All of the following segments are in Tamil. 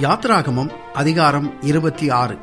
யாத்ராகமம் அதிகாரம் இருபத்தி ஆறு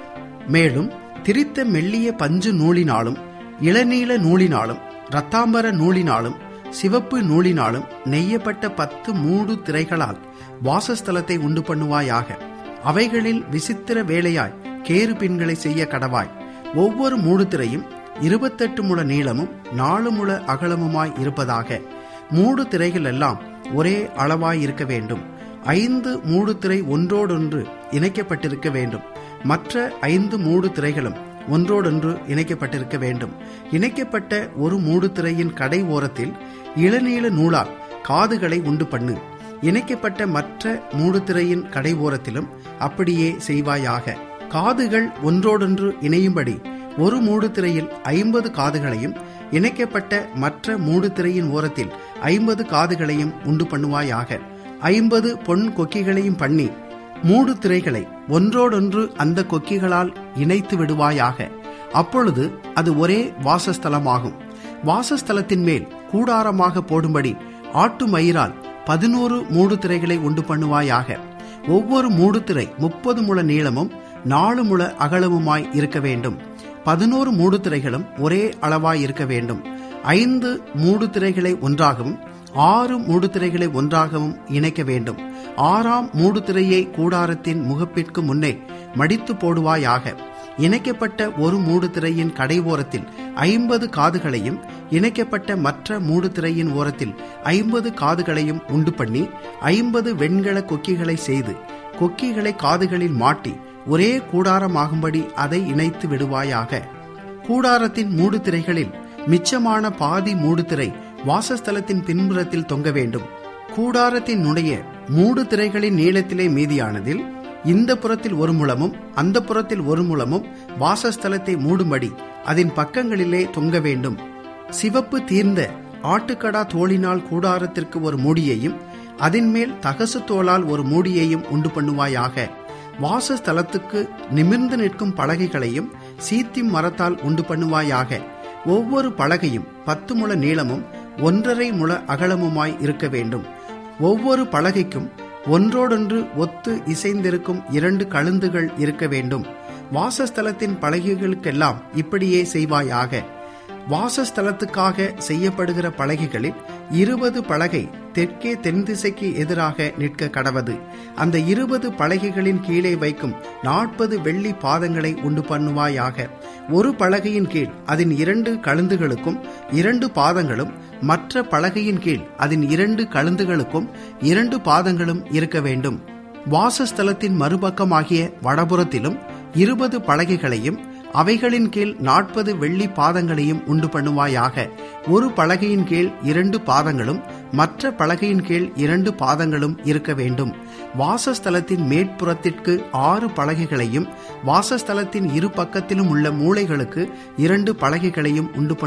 மேலும் திரித்த மெல்லிய பஞ்சு நூலினாலும் இளநீல நூலினாலும் இரத்தாம்பர நூலினாலும் சிவப்பு நூலினாலும் நெய்யப்பட்ட பத்து மூடு திரைகளால் வாசஸ்தலத்தை உண்டு பண்ணுவாயாக அவைகளில் விசித்திர வேலையாய் கேரு பின்களை செய்ய கடவாய் ஒவ்வொரு மூடு திரையும் இருபத்தெட்டு முழ நீளமும் நாலு முழ அகலமுமாய் இருப்பதாக மூடு திரைகள் எல்லாம் ஒரே அளவாய் இருக்க வேண்டும் ஐந்து மூடு திரை ஒன்றோடொன்று இணைக்கப்பட்டிருக்க வேண்டும் மற்ற ஐந்து மூடு திரைகளும் ஒன்றோடொன்று இணைக்கப்பட்டிருக்க வேண்டும் இணைக்கப்பட்ட ஒரு மூடு திரையின் கடை ஓரத்தில் இளநீல நூலால் காதுகளை உண்டு பண்ணு இணைக்கப்பட்ட மற்ற மூடு திரையின் கடை ஓரத்திலும் அப்படியே செய்வாயாக காதுகள் ஒன்றோடொன்று இணையும்படி ஒரு மூடு திரையில் ஐம்பது காதுகளையும் இணைக்கப்பட்ட மற்ற மூடு திரையின் ஓரத்தில் ஐம்பது காதுகளையும் உண்டு பண்ணுவாயாக ஐம்பது பொன் கொக்கிகளையும் பண்ணி மூடு திரைகளை ஒன்றோடொன்று அந்த கொக்கிகளால் இணைத்து விடுவாயாக அப்பொழுது அது ஒரே வாசஸ்தலமாகும் வாசஸ்தலத்தின் மேல் கூடாரமாக போடும்படி ஆட்டு மயிரால் பதினோரு மூடு திரைகளை உண்டு பண்ணுவாயாக ஒவ்வொரு மூடு திரை முப்பது முழ நீளமும் நாலு முழ அகலமுமாய் இருக்க வேண்டும் பதினோரு மூடு திரைகளும் ஒரே அளவாய் இருக்க வேண்டும் ஐந்து மூடு திரைகளை ஒன்றாகவும் ஆறு மூடு திரைகளை ஒன்றாகவும் இணைக்க வேண்டும் ஆறாம் மூடு திரையை கூடாரத்தின் முகப்பிற்கு முன்னே மடித்து போடுவாயாக இணைக்கப்பட்ட ஒரு மூடு திரையின் கடை ஓரத்தில் ஐம்பது காதுகளையும் இணைக்கப்பட்ட மற்ற மூடு திரையின் ஓரத்தில் ஐம்பது காதுகளையும் உண்டு பண்ணி ஐம்பது வெண்கல கொக்கிகளை செய்து கொக்கிகளை காதுகளில் மாட்டி ஒரே கூடாரமாகும்படி அதை இணைத்து விடுவாயாக கூடாரத்தின் மூடு திரைகளில் மிச்சமான பாதி மூடு திரை வாசஸ்தலத்தின் பின்புறத்தில் தொங்க வேண்டும் கூடாரத்தின் நுடைய மூடு திரைகளின் நீளத்திலே மீதியானதில் இந்த புறத்தில் ஒரு முழமும் அந்த புறத்தில் ஒரு முழமும் வாசஸ்தலத்தை மூடும்படி அதன் பக்கங்களிலே தொங்க வேண்டும் சிவப்பு தீர்ந்த ஆட்டுக்கடா தோளினால் கூடாரத்திற்கு ஒரு மூடியையும் அதன் மேல் தகசு தோளால் ஒரு மூடியையும் உண்டு பண்ணுவாயாக வாசஸ்தலத்துக்கு நிமிர்ந்து நிற்கும் பலகைகளையும் சீத்தி மரத்தால் உண்டு பண்ணுவாயாக ஒவ்வொரு பலகையும் பத்து முழ நீளமும் ஒன்றரை முழ அகலமுமாய் இருக்க வேண்டும் ஒவ்வொரு பலகைக்கும் ஒன்றோடொன்று ஒத்து இசைந்திருக்கும் இரண்டு கழுந்துகள் இருக்க வேண்டும் வாசஸ்தலத்தின் பலகைகளுக்கெல்லாம் இப்படியே செய்வாயாக வாசஸ்தலத்துக்காக செய்யப்படுகிற பலகைகளில் இருபது பலகை தெற்கே தென் திசைக்கு எதிராக நிற்க கடவது அந்த இருபது பலகைகளின் கீழே வைக்கும் நாற்பது வெள்ளி பாதங்களை உண்டு பண்ணுவாயாக ஒரு பலகையின் கீழ் அதன் இரண்டு கழுந்துகளுக்கும் இரண்டு பாதங்களும் மற்ற பலகையின் கீழ் அதன் இரண்டு கழுந்துகளுக்கும் இரண்டு பாதங்களும் இருக்க வேண்டும் வாசஸ்தலத்தின் மறுபக்கமாகிய வடபுறத்திலும் இருபது பலகைகளையும் அவைகளின் கீழ் நாற்பது வெள்ளி பாதங்களையும் உண்டு பண்ணுவாயாக ஒரு பலகையின் கீழ் இரண்டு பாதங்களும் மற்ற பலகையின் கீழ் இரண்டு பாதங்களும் இருக்க வேண்டும் வாசஸ்தலத்தின் மேற்புறத்திற்கு ஆறு பலகைகளையும் வாசஸ்தலத்தின் இரு பக்கத்திலும் உள்ள மூளைகளுக்கு இரண்டு பலகைகளையும் உண்டு